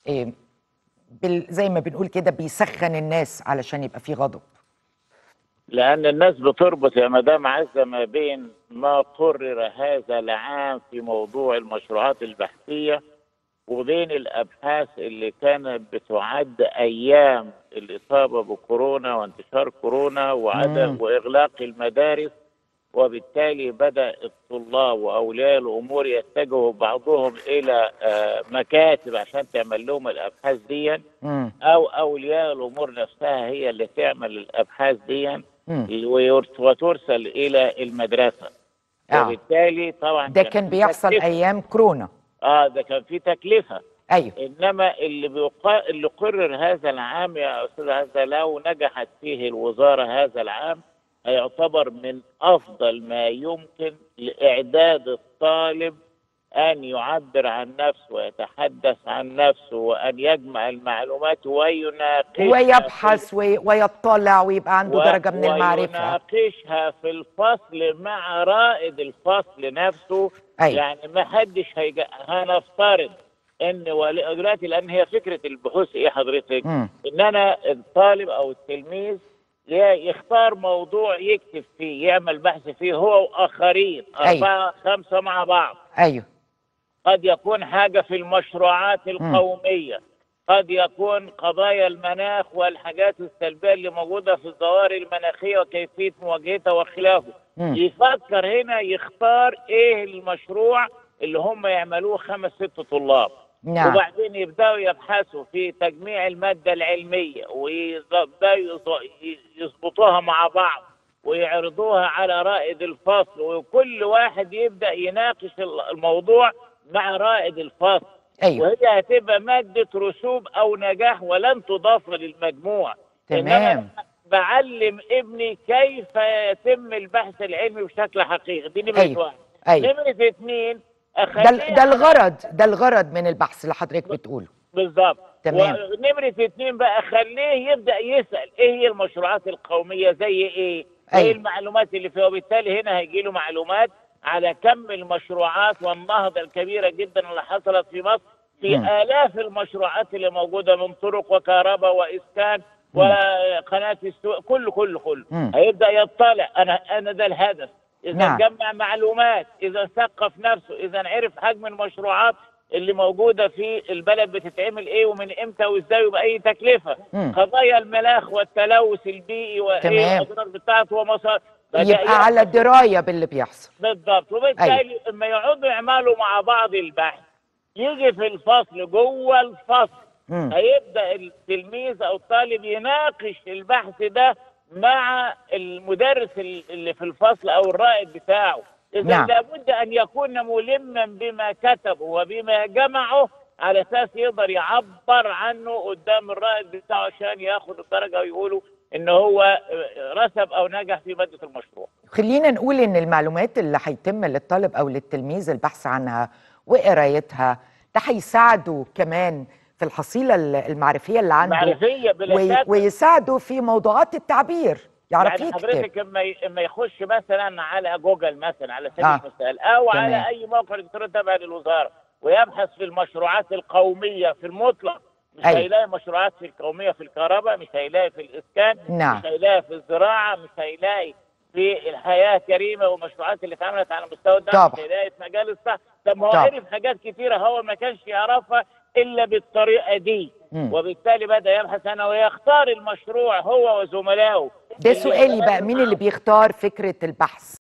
إيه بال زي ما بنقول كده بيسخن الناس علشان يبقى في غضب لأن الناس بتربط يا مدام عزة ما بين ما قرر هذا العام في موضوع المشروعات البحثية وبين الأبحاث اللي كانت بتعد أيام الإصابة بكورونا وانتشار كورونا وعدم مم. وإغلاق المدارس وبالتالي بدأ الطلاب وأولياء الأمور يتجهوا بعضهم إلى آه، مكاتب عشان تعمل لهم الأبحاث دي مم. أو أولياء الأمور نفسها هي اللي تعمل الأبحاث دي مم. ويرس- وترسل الى المدرسه آه. وبالتالي طبعا ده كان في بيحصل تكلفة. ايام كورونا اه ده كان في تكلفه ايوه انما اللي بيقا... اللي قرر هذا العام يا استاذ هذا لو نجحت فيه الوزاره هذا العام هيعتبر من افضل ما يمكن لاعداد الطالب ان يعبر عن نفسه ويتحدث عن نفسه وان يجمع المعلومات ويناقشها ويبحث وي- ويطلع ويبقى عنده و- درجه من المعرفه ويناقشها في الفصل مع رائد الفصل نفسه أيوة. يعني ما حدش هيجا هنفترض ان ولي دلوقتي لان هي فكره البحوث ايه حضرتك؟ مم. ان انا الطالب او التلميذ ي- يختار موضوع يكتب فيه يعمل بحث فيه هو واخرين أيوة. اربعه خمسه مع بعض ايوه قد يكون حاجة في المشروعات القومية قد يكون قضايا المناخ والحاجات السلبية اللي موجودة في الظواهر المناخية وكيفية مواجهتها وخلافه مم. يفكر هنا يختار ايه المشروع اللي هم يعملوه خمس ست طلاب نعم وبعدين يبداوا يبحثوا في تجميع الماده العلميه ويبداوا يظ- يظبطوها مع بعض ويعرضوها على رائد الفصل وكل واحد يبدا يناقش الموضوع مع رائد الفصل ايوه وهي هتبقى ماده رسوب او نجاح ولن تضاف للمجموع تمام. إنما بعلم ابني كيف يتم البحث العلمي بشكل حقيقي دي نمره أيوة. واحد ايوه نمره اثنين ده اخليه ال- ده الغرض ده الغرض من البحث اللي حضرتك بتقوله بالظبط تمام. ونمرة اتنين بقى خليه يبدأ يسأل ايه هي المشروعات القومية زي ايه؟ أيوة. ايه المعلومات اللي فيها وبالتالي هنا هيجي له معلومات على كم المشروعات والنهضة الكبيرة جدا اللي حصلت في مصر في مم. آلاف المشروعات اللي موجودة من طرق وكهرباء وإسكان وقناة السوق كله كله كله مم. هيبدأ يطلع أنا أنا ده الهدف إذا نعم. جمع معلومات إذا ثقف نفسه إذا عرف حجم المشروعات اللي موجودة في البلد بتتعمل إيه ومن إمتى وإزاي وبأي تكلفة مم. قضايا المناخ والتلوث البيئي وإيه تمام. الأضرار بتاعته ومصادر يبقى على درايه باللي بيحصل بالضبط وبالتالي لما يقعدوا يعملوا مع بعض البحث يجي في الفصل جوه الفصل مم. هيبدا التلميذ او الطالب يناقش البحث ده مع المدرس اللي في الفصل او الرائد بتاعه اذا نعم. لابد ان يكون ملما بما كتبه وبما جمعه على اساس يقدر يعبر عنه قدام الرائد بتاعه عشان ياخد الدرجه ويقولوا ان هو رسب او نجح في ماده المشروع خلينا نقول ان المعلومات اللي هيتم للطالب او للتلميذ البحث عنها وقرايتها ده هيساعده كمان في الحصيله المعرفيه اللي عنده معرفيه بلا وي- شك ويساعده في موضوعات التعبير يعرف يعني يكتب حضرتك اما ي- اما يخش مثلا على جوجل مثلا على سبيل آه. المثال او تمام. على اي موقع الكتروني تابع للوزاره ويبحث في المشروعات القوميه في المطلق مش أيوة. هيلاقي مشروعات في القوميه في الكهرباء مش هيلاقي في الاسكان نعم. مش هيلاقي في الزراعه مش هيلاقي في الحياه كريمه والمشروعات اللي اتعملت على مستوى الدولة طبعا. مش هيلاقي في مجال الصحه طب ما هو طبعا. عرف حاجات كتيره هو ما كانش يعرفها الا بالطريقه دي مم. وبالتالي بدا يبحث عنها ويختار المشروع هو وزملائه ده اللي سؤالي بقى يتناسب مين معه. اللي بيختار فكره البحث